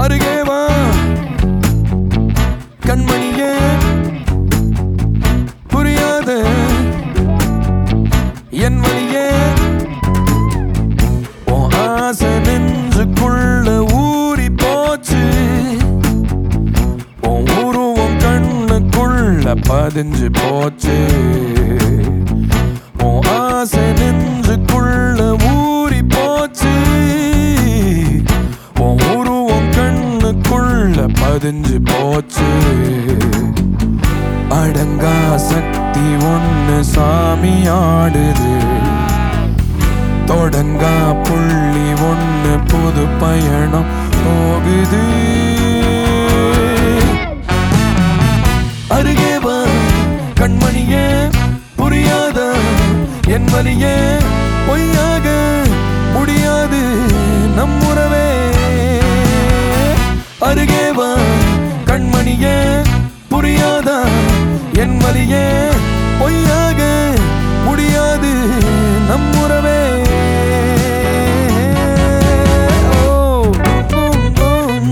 அருகே வா கண்மணியே புரியாத என் வழியே உன் ஆசை நெஞ்சுக்குள்ள ஊறி போச்சு உன் உருவம் கண்ணுக்குள்ள பதிஞ்சு போச்சு உன் ஆசை நெஞ்சுக்குள்ள ஊறி போச்சு உன் உருவம் கண்ணுக்குள்ள பதிஞ்சு போச்சு அடங்கா சக்தி ஒண்ணு சாமி ஆடுது தொடங்கா புள்ளி ஒண்ணு புது பயணம் போகுது அருகே வா கண்மணியே புரியாத என் வலியே பொய்யாக முடியாது நம் உறவே அருகே வா கண்மணியே புரியாத என் வலியே பொய்யாக முடியாது நம் உறவே ஓ, ஓ,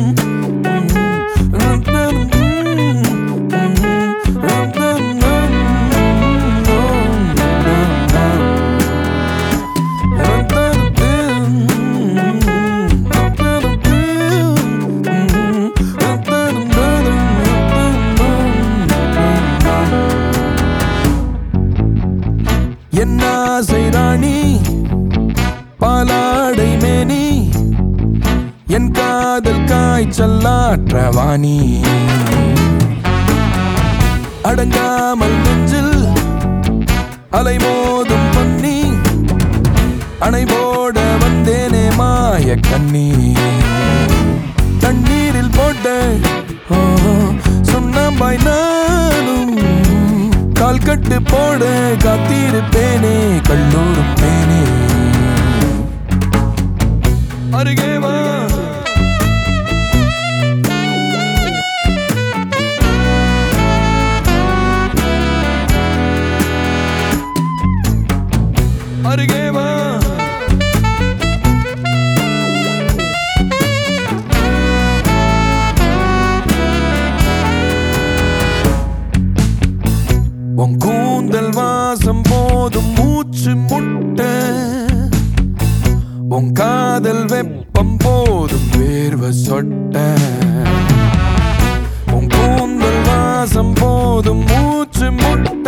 என்ன ஆசை ராணி பாலாடை மேனி என் காதல் காய்ச்சல்லாற்றவாணி அடங்காமல் நெஞ்சில் அலைமோதும் பொன்னி அணை போட வந்தேனே மாய கண்ணி தண்ணீரில் போட்ட ஓ, சுண்ணாம்பாய் நானும் கால் கட்டு போட காத்திருப்பேனே கல்லூரும் பேனே அருகே வா அருகே வா உன் கூந்தல் வாசம் போதும் மூச்சு முட்ட உன் காதல் வெப்பம் போதும் வேர்வ சொட்ட உன் கூந்தல் வாசம் போதும் மூச்சு முட்ட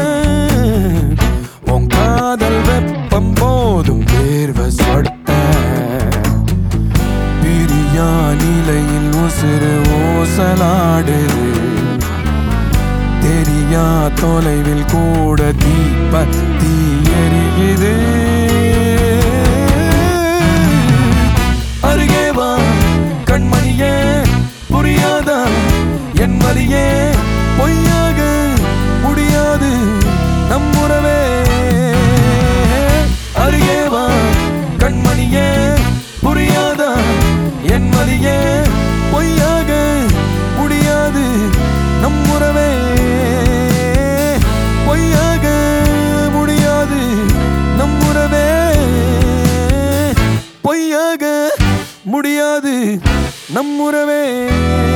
உன் காதல் வெப்பம் போதும் வேர்வ சொட்ட பிரியா நிலையில் உசிறு ஓசலாடுது தெரியா தொலைவில் கூட தீப தீ எரியுது அருகே வா கண்மணியே புரியாதா என் வலியே பொய்யாக முடியாது நம் உறவே அருகே வா கண்மணியே புரியாதா என் வலியே பொய்யாக முடியாது நம் உறவே பொய்யாக முடியாது நம் உறவே பொய்யாக முடியாது நம் உறவே